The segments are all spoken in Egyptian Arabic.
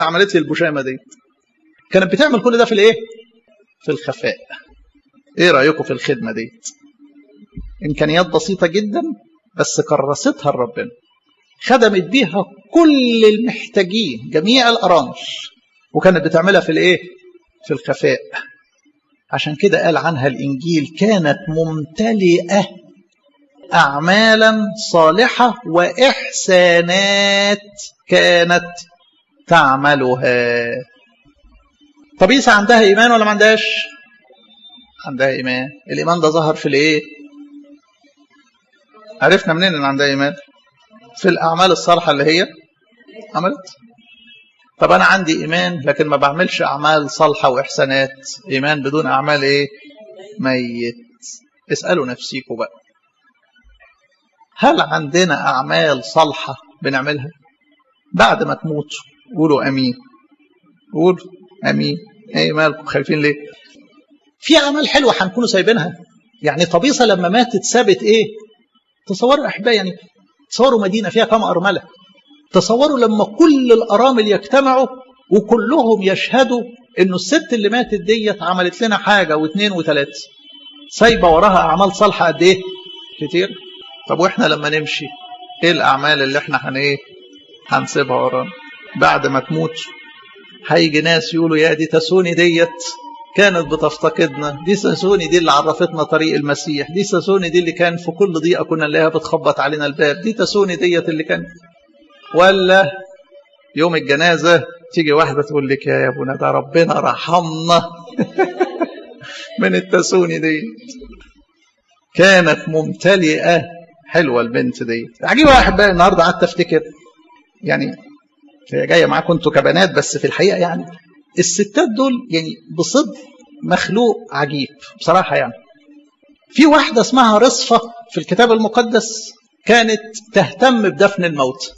عملت لي البشامه دي كانت بتعمل كل ده في الايه في الخفاء ايه رايكم في الخدمه دي امكانيات بسيطه جدا بس كرستها لربنا خدمت بيها كل المحتاجين جميع الارامل وكانت بتعملها في الايه في الخفاء عشان كده قال عنها الانجيل كانت ممتلئه اعمالا صالحه واحسانات كانت تعملها طب عيسى عندها ايمان ولا ما عندهاش عندها ايمان الايمان ده ظهر في الايه عرفنا منين ان عندها ايمان في الاعمال الصالحه اللي هي عملت طب انا عندي ايمان لكن ما بعملش اعمال صالحه واحسانات ايمان بدون اعمال ايه ميت اسالوا نفسيكم بقى هل عندنا اعمال صالحه بنعملها بعد ما تموتوا قولوا امين قولوا امين ايه مالكم خايفين ليه في اعمال حلوه هنكونوا سايبينها يعني طبيصه لما ماتت سابت ايه تصوروا احبائي يعني تصوروا مدينه فيها كم ارمله تصوروا لما كل الارامل يجتمعوا وكلهم يشهدوا انه الست اللي ماتت ديت عملت لنا حاجه واثنين وثلاثه سايبه وراها اعمال صالحه قد ايه كتير طب واحنا لما نمشي ايه الاعمال اللي احنا هن ايه هنسيبها ورانا بعد ما تموت هيجي ناس يقولوا يا دي تسوني ديت كانت بتفتقدنا دي ساسوني دي اللي عرفتنا طريق المسيح دي ساسوني دي اللي كان في كل ضيقه كنا نلاقيها بتخبط علينا الباب دي تسوني ديت اللي كان ولا يوم الجنازه تيجي واحده تقول لك يا ابونا ده ربنا رحمنا من التسوني دي كانت ممتلئه حلوه البنت دي عجيبه يا احبائي النهارده قعدت افتكر يعني هي جايه معاكم انتوا كبنات بس في الحقيقه يعني الستات دول يعني بصدق مخلوق عجيب بصراحه يعني في واحده اسمها رصفه في الكتاب المقدس كانت تهتم بدفن الموت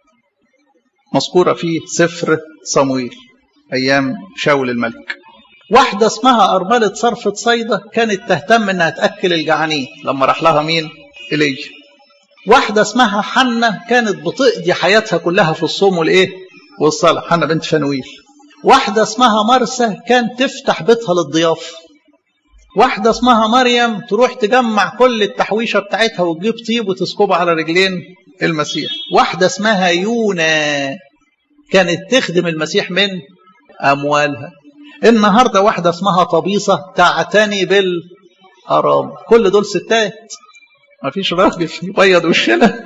مذكوره في سفر صمويل ايام شاول الملك واحده اسمها ارمله صرفه صيده كانت تهتم انها تاكل الجعانين لما راح لها مين ايليا واحدة اسمها حنة كانت بتقضي حياتها كلها في الصوم والإيه؟ والصلاة حنة بنت فنويل واحدة اسمها مرسى كان تفتح بيتها للضيافة واحدة اسمها مريم تروح تجمع كل التحويشة بتاعتها وتجيب طيب وتسكبه على رجلين المسيح واحدة اسمها يونا كانت تخدم المسيح من أموالها النهاردة واحدة اسمها طبيصة تعتني بالأرام كل دول ستات ما فيش راجل يبيض وشنا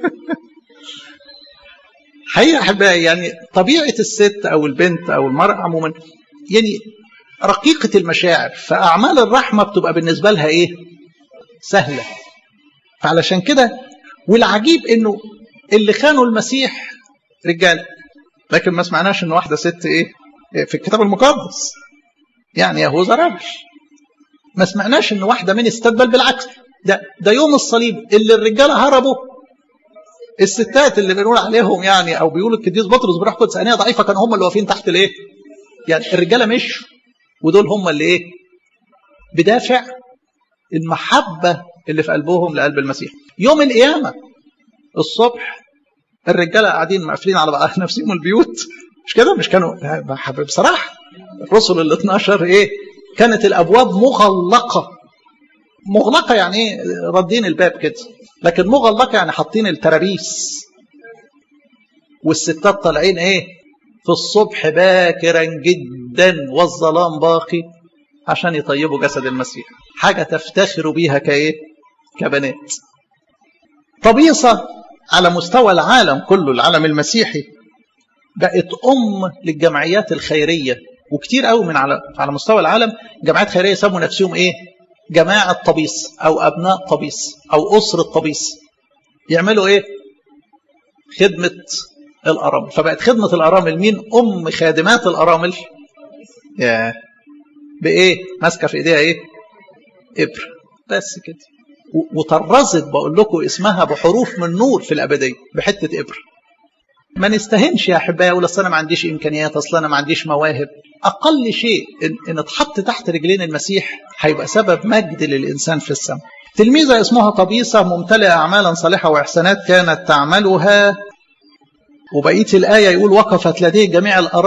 حقيقة أحبائي يعني طبيعة الست أو البنت أو المرأة عموما يعني رقيقة المشاعر فأعمال الرحمة بتبقى بالنسبة لها إيه؟ سهلة فعلشان كده والعجيب إنه اللي خانوا المسيح رجال لكن ما سمعناش إن واحدة ست إيه؟ في الكتاب المقدس يعني يهوذا راجل ما سمعناش إن واحدة من استقبل بالعكس ده ده يوم الصليب اللي الرجاله هربوا الستات اللي بنقول عليهم يعني او بيقولوا القديس بطرس بروح قدس انيه ضعيفه كانوا هم اللي واقفين تحت الايه؟ يعني الرجاله مشوا ودول هم اللي ايه؟ بدافع المحبه اللي في قلبهم لقلب المسيح. يوم القيامه الصبح الرجاله قاعدين مقفلين على نفسهم البيوت مش كده؟ مش كانوا بصراحه الرسل ال 12 ايه؟ كانت الابواب مغلقه مغلقه يعني ايه رادين الباب كده لكن مغلقه يعني حاطين الترابيس والستات طالعين ايه في الصبح باكرا جدا والظلام باقي عشان يطيبوا جسد المسيح حاجه تفتخروا بيها كايه كبنات طبيصه على مستوى العالم كله العالم المسيحي بقت ام للجمعيات الخيريه وكتير قوي من على على مستوى العالم جمعيات خيريه سموا نفسهم ايه جماعة طبيس أو أبناء طبيس أو أسرة طبيس يعملوا إيه؟ خدمة الأرامل فبقت خدمة الأرامل مين؟ أم خادمات الأرامل يا بإيه؟ ماسكة في إيديها إيه؟ إبر بس كده وطرزت بقول لكم اسمها بحروف من نور في الأبدية بحتة إبر ما نستهنش يا احبائي اقول اصل انا ما عنديش امكانيات اصل انا ما عنديش مواهب اقل شيء ان, إن اتحط تحت رجلين المسيح هيبقى سبب مجد للانسان في السماء تلميذه اسمها طبيصه ممتلئه اعمالا صالحه واحسانات كانت تعملها وبقيه الايه يقول وقفت لديه جميع الأراضي